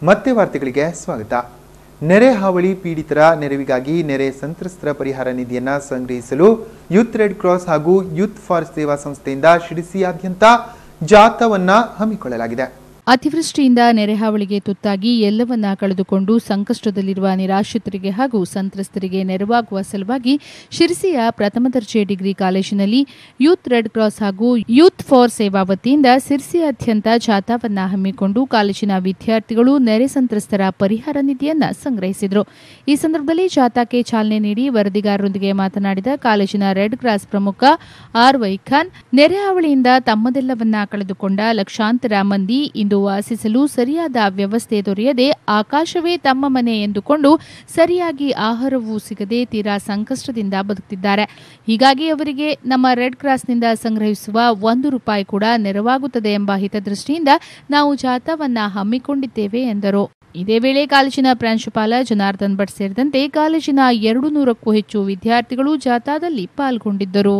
ಮತ್ತೆ ವಾರ್ತೆಗಳಿಗೆ ಸ್ವಾಗತ ನೆರೆ ಹಾವಳಿ ಪೀಡಿತರ ನೆರವಿಗಾಗಿ ನೆರೆ ಸಂತ್ರಸ್ತರ ಪರಿಹಾರ ನಿಧಿಯನ್ನ ಸಂಗ್ರಹಿಸಲು ಯೂತ್ ರೆಡ್ ಕ್ರಾಸ್ ಹಾಗೂ ಯೂತ್ ಫಾರ್ ಸೇವಾ ಸಂಸ್ಥೆಯಿಂದ ಶಿಡಿಸಿಯಾದ್ಯಂತ ಜಾಥಾವನ್ನ ಹಮ್ಮಿಕೊಳ್ಳಲಾಗಿದೆ ಅತಿವೃಷ್ಟಿಯಿಂದ ನೆರೆಹಾವಳಿಗೆ ತುತ್ತಾಗಿ ಎಲ್ಲವನ್ನ ಕಳೆದುಕೊಂಡು ಸಂಕಷ್ಟದಲ್ಲಿರುವ ನಿರಾಶ್ರಿತರಿಗೆ ಹಾಗೂ ಸಂತ್ರಸ್ತರಿಗೆ ನೆರವಾಗುವ ಸಲುವಾಗಿ ಶಿರಸಿಯ ಪ್ರಥಮ ದರ್ಜೆ ಡಿಗ್ರಿ ಕಾಲೇಜಿನಲ್ಲಿ ಯೂತ್ ರೆಡ್ ಕ್ರಾಸ್ ಹಾಗೂ ಯೂತ್ ಫಾರ್ ಸೇವಾ ವತಿಯಿಂದ ಸಿರ್ಸಿಯಾದ್ಯಂತ ಜಾಥಾವನ್ನ ಹಮ್ಮಿಕೊಂಡು ಕಾಲೇಜಿನ ವಿದ್ಯಾರ್ಥಿಗಳು ನೆರೆ ಸಂತ್ರಸ್ತರ ಪರಿಹಾರ ನಿಧಿಯನ್ನ ಸಂಗ್ರಹಿಸಿದರು ಈ ಸಂದರ್ಭದಲ್ಲಿ ಜಾಥಾಕ್ಕೆ ಚಾಲನೆ ನೀಡಿ ವರದಿಗಾರರೊಂದಿಗೆ ಮಾತನಾಡಿದ ಕಾಲೇಜಿನ ರೆಡ್ ಕ್ರಾಸ್ ಪ್ರಮುಖ ಆರ್ ವೈಖಾನ್ ನೆರೆಹಾವಳಿಯಿಂದ ತಮ್ಮದೆಲ್ಲವನ್ನ ಕಳೆದುಕೊಂಡ ಲಕ್ಷಾಂತರ ಮಂದಿ ಇಂದು ವಾಸಿಸಲು ಸರಿಯಾದ ವ್ಯವಸ್ಥೆ ದೊರೆಯದೆ ಆಕಾಶವೇ ತಮ್ಮ ಮನೆ ಎಂದುಕೊಂಡು ಸರಿಯಾಗಿ ಆಹಾರವೂ ಸಿಗದೆ ತೀರಾ ಸಂಕಷ್ಟದಿಂದ ಬದುಕುತ್ತಿದ್ದಾರೆ ಹೀಗಾಗಿ ಅವರಿಗೆ ನಮ್ಮ ರೆಡ್ ಕ್ರಾಸ್ನಿಂದ ಸಂಗ್ರಹಿಸುವ ಒಂದು ರೂಪಾಯಿ ಕೂಡ ನೆರವಾಗುತ್ತದೆ ಎಂಬ ಹಿತದೃಷ್ಟಿಯಿಂದ ನಾವು ಜಾಥಾವನ್ನ ಹಮ್ಮಿಕೊಂಡಿದ್ದೇವೆ ಎಂದರು ಇದೇ ವೇಳೆ ಕಾಲೇಜಿನ ಪ್ರಾಂಶುಪಾಲ ಜನಾರ್ದನ್ ಭಟ್ ಸೇರಿದಂತೆ ಕಾಲೇಜಿನ ಎರಡು ನೂರಕ್ಕೂ ಹೆಚ್ಚು ವಿದ್ಯಾರ್ಥಿಗಳು ಜಾಥಾದಲ್ಲಿ ಪಾಲ್ಗೊಂಡಿದ್ದರು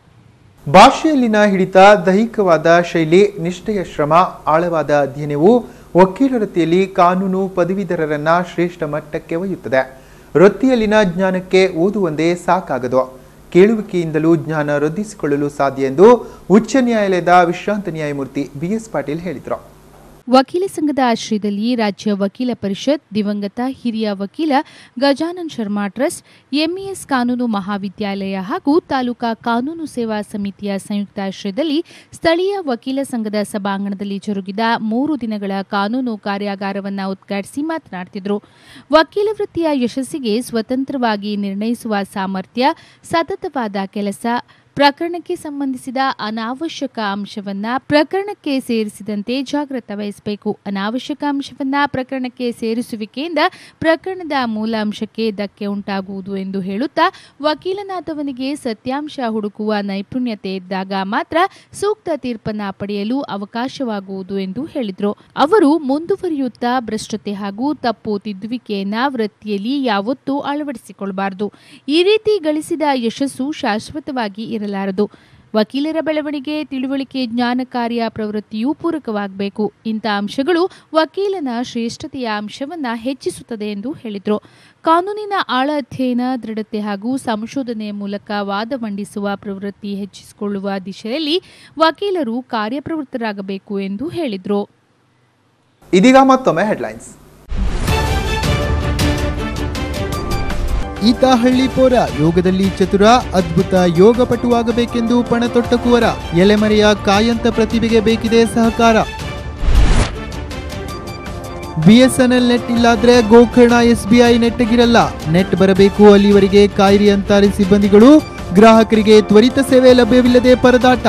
ಭಾಷೆಯಲ್ಲಿನ ಹಿಡಿತ ದೈಹಿಕವಾದ ಶೈಲಿ ನಿಷ್ಠೆಯ ಶ್ರಮ ಆಳವಾದ ಅಧ್ಯಯನವು ವಕೀಲ ವೃತ್ತಿಯಲ್ಲಿ ಕಾನೂನು ಪದವೀಧರರನ್ನ ಶ್ರೇಷ್ಠ ಮಟ್ಟಕ್ಕೆ ಒಯ್ಯುತ್ತದೆ ವೃತ್ತಿಯಲ್ಲಿನ ಜ್ಞಾನಕ್ಕೆ ಓದುವಂದೇ ಸಾಕಾಗದು ಕೇಳುವಿಕೆಯಿಂದಲೂ ಜ್ಞಾನ ವೃದ್ಧಿಸಿಕೊಳ್ಳಲು ಸಾಧ್ಯ ಎಂದು ಉಚ್ಚ ನ್ಯಾಯಾಲಯದ ವಿಶ್ರಾಂತ ನ್ಯಾಯಮೂರ್ತಿ ಬಿಎಸ್ ಪಾಟೀಲ್ ಹೇಳಿದರು ವಕೀಲ ಸಂಘದ ಆಶ್ರಯದಲ್ಲಿ ರಾಜ್ಯ ವಕೀಲ ಪರಿಷತ್ ದಿವಂಗತ ಹಿರಿಯ ವಕೀಲ ಗಜಾನನ್ ಶರ್ಮಾ ಟ್ರಸ್ಟ್ ಎಂಇಎಸ್ ಕಾನೂನು ಮಹಾವಿದ್ಯಾಲಯ ಹಾಗೂ ತಾಲೂಕಾ ಕಾನೂನು ಸೇವಾ ಸಮಿತಿಯ ಸಂಯುಕ್ತ ಆಶ್ರಯದಲ್ಲಿ ಸ್ಥಳೀಯ ವಕೀಲ ಸಂಘದ ಸಭಾಂಗಣದಲ್ಲಿ ಜರುಗಿದ ಮೂರು ದಿನಗಳ ಕಾನೂನು ಕಾರ್ಯಾಗಾರವನ್ನು ಉದ್ಘಾಟಿಸಿ ಮಾತನಾಡುತ್ತಿದ್ದರು ವಕೀಲ ವೃತ್ತಿಯ ಯಶಸ್ಸಿಗೆ ಸ್ವತಂತ್ರವಾಗಿ ನಿರ್ಣಯಿಸುವ ಸಾಮರ್ಥ್ಯ ಸತತವಾದ ಕೆಲಸ ಪ್ರಕರಣಕ್ಕೆ ಸಂಬಂಧಿಸಿದ ಅನಾವಶ್ಯಕ ಅಂಶವನ್ನ ಪ್ರಕರಣಕ್ಕೆ ಸೇರಿಸಿದಂತೆ ಜಾಗ್ರತೆ ವಹಿಸಬೇಕು ಅನಾವಶ್ಯಕ ಅಂಶವನ್ನ ಪ್ರಕರಣಕ್ಕೆ ಸೇರಿಸುವಿಕೆಯಿಂದ ಪ್ರಕರಣದ ಮೂಲ ಅಂಶಕ್ಕೆ ಧಕ್ಕೆ ಉಂಟಾಗುವುದು ಎಂದು ಹೇಳುತ್ತಾ ವಕೀಲನಾದವನಿಗೆ ಸತ್ಯಾಂಶ ಹುಡುಕುವ ನೈಪುಣ್ಯತೆ ಇದ್ದಾಗ ಮಾತ್ರ ಸೂಕ್ತ ತೀರ್ಪನ್ನ ಪಡೆಯಲು ಅವಕಾಶವಾಗುವುದು ಎಂದು ಹೇಳಿದರು ಅವರು ಮುಂದುವರಿಯುತ್ತಾ ಭ್ರಷ್ಟತೆ ಹಾಗೂ ತಪ್ಪು ತಿದ್ದುವಿಕೆಯನ್ನ ವೃತ್ತಿಯಲ್ಲಿ ಯಾವತ್ತೂ ಅಳವಡಿಸಿಕೊಳ್ಳಬಾರದು ಈ ರೀತಿ ಗಳಿಸಿದ ಯಶಸ್ಸು ಶಾಶ್ವತವಾಗಿ ಇರಲಾರದು ವಕೀಲರ ಬೆಳವಣಿಗೆ ತಿಳುವಳಿಕೆ ಜ್ಞಾನ ಕಾರ್ಯ ಪ್ರವೃತ್ತಿಯೂ ಪೂರಕವಾಗಬೇಕು ಇಂಥ ಅಂಶಗಳು ವಕೀಲನ ಶ್ರೇಷ್ಠತೆಯ ಅಂಶವನ್ನ ಹೆಚ್ಚಿಸುತ್ತದೆ ಎಂದು ಹೇಳಿದರು ಕಾನೂನಿನ ಆಳ ಅಧ್ಯಯನ ದೃಢತೆ ಹಾಗೂ ಸಂಶೋಧನೆಯ ಮೂಲಕ ವಾದ ಮಂಡಿಸುವ ಪ್ರವೃತ್ತಿ ಹೆಚ್ಚಿಸಿಕೊಳ್ಳುವ ದಿಶೆಯಲ್ಲಿ ವಕೀಲರು ಕಾರ್ಯಪ್ರವೃತ್ತರಾಗಬೇಕು ಎಂದು ಹೇಳಿದರು ಇದೀಗ ಮತ್ತೊಮ್ಮೆ ಹೆಡ್ಲೈನ್ಸ್ ಈತ ಹಳ್ಳಿ ಪೋರ ಯೋಗದಲ್ಲಿ ಚತುರ ಅದ್ಭುತ ಯೋಗಪಟುವಾಗಬೇಕೆಂದು ಪಣತೊಟ್ಟ ಕುವರ ಎಲೆಮರೆಯ ಕಾಯಂತ ಪ್ರತಿಭೆಗೆ ಬೇಕಿದೆ ಸಹಕಾರ ಬಿಎಸ್ಎನ್ಎಲ್ ನೆಟ್ ಇಲ್ಲಾದ್ರೆ ಗೋಕರ್ಣ ಎಸ್ಬಿಐ ನೆಟ್ಗಿರಲ್ಲ ನೆಟ್ ಬರಬೇಕು ಅಲ್ಲಿವರೆಗೆ ಕಾಯಿರಿ ಅಂತಾರೆ ಸಿಬ್ಬಂದಿಗಳು ಗ್ರಾಹಕರಿಗೆ ತ್ವರಿತ ಸೇವೆ ಲಭ್ಯವಿಲ್ಲದೆ ಪರದಾಟ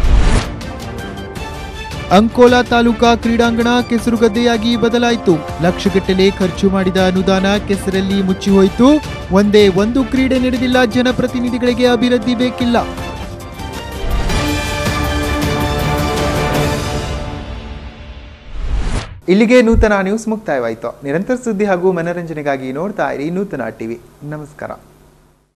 ಅಂಕೋಲಾ ತಾಲೂಕಾ ಕ್ರೀಡಾಂಗಣ ಕೆಸರುಗದ್ದೆಯಾಗಿ ಬದಲಾಯಿತು ಲಕ್ಷಗಟ್ಟಲೆ ಖರ್ಚು ಮಾಡಿದ ಅನುದಾನ ಕೆಸರಲ್ಲಿ ಮುಚ್ಚಿಹೋಯಿತು ಒಂದೇ ಒಂದು ಕ್ರೀಡೆ ನಡೆದಿಲ್ಲ ಜನಪ್ರತಿನಿಧಿಗಳಿಗೆ ಅಭಿವೃದ್ಧಿ ಬೇಕಿಲ್ಲ ಇಲ್ಲಿಗೆ ನೂತನ ನ್ಯೂಸ್ ಮುಕ್ತಾಯವಾಯಿತು ನಿರಂತರ ಸುದ್ದಿ ಹಾಗೂ ಮನರಂಜನೆಗಾಗಿ ನೋಡ್ತಾ ಇರಿ ನೂತನ ಟಿವಿ ನಮಸ್ಕಾರ